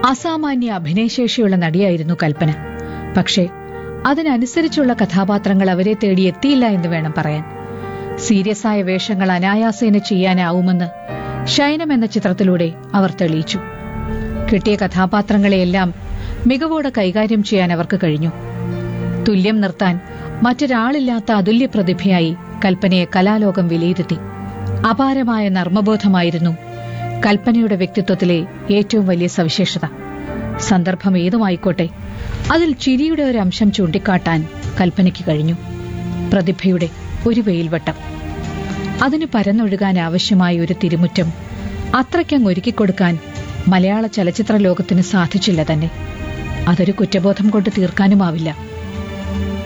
അസാമാന്യ അഭിനയശേഷിയുള്ള നടിയായിരുന്നു കൽപ്പന പക്ഷേ അതിനനുസരിച്ചുള്ള കഥാപാത്രങ്ങൾ അവരെ തേടി എത്തിയില്ല എന്ന് വേണം പറയാൻ സീരിയസ് ആയ വേഷങ്ങൾ അനായാസേന ചെയ്യാനാവുമെന്ന് ശയനം എന്ന ചിത്രത്തിലൂടെ അവർ തെളിയിച്ചു കിട്ടിയ കഥാപാത്രങ്ങളെയെല്ലാം മികവോടെ കൈകാര്യം ചെയ്യാൻ അവർക്ക് കഴിഞ്ഞു തുല്യം നിർത്താൻ മറ്റൊരാളില്ലാത്ത അതുല്യ പ്രതിഭയായി കൽപ്പനയെ കലാലോകം വിലയിരുത്തി അപാരമായ നർമ്മബോധമായിരുന്നു കൽപ്പനയുടെ വ്യക്തിത്വത്തിലെ ഏറ്റവും വലിയ സവിശേഷത സന്ദർഭം ഏതുമായിക്കോട്ടെ അതിൽ ചിരിയുടെ ഒരു അംശം ചൂണ്ടിക്കാട്ടാൻ കൽപ്പനയ്ക്ക് കഴിഞ്ഞു പ്രതിഭയുടെ ഒരു വെയിൽവട്ടം അതിന് പരന്നൊഴുകാൻ ആവശ്യമായ ഒരു തിരുമുറ്റം അത്രയ്ക്കങ്ങ് ഒരുക്കിക്കൊടുക്കാൻ മലയാള ചലച്ചിത്ര ലോകത്തിന് സാധിച്ചില്ല തന്നെ അതൊരു കുറ്റബോധം കൊണ്ട് തീർക്കാനുമാവില്ല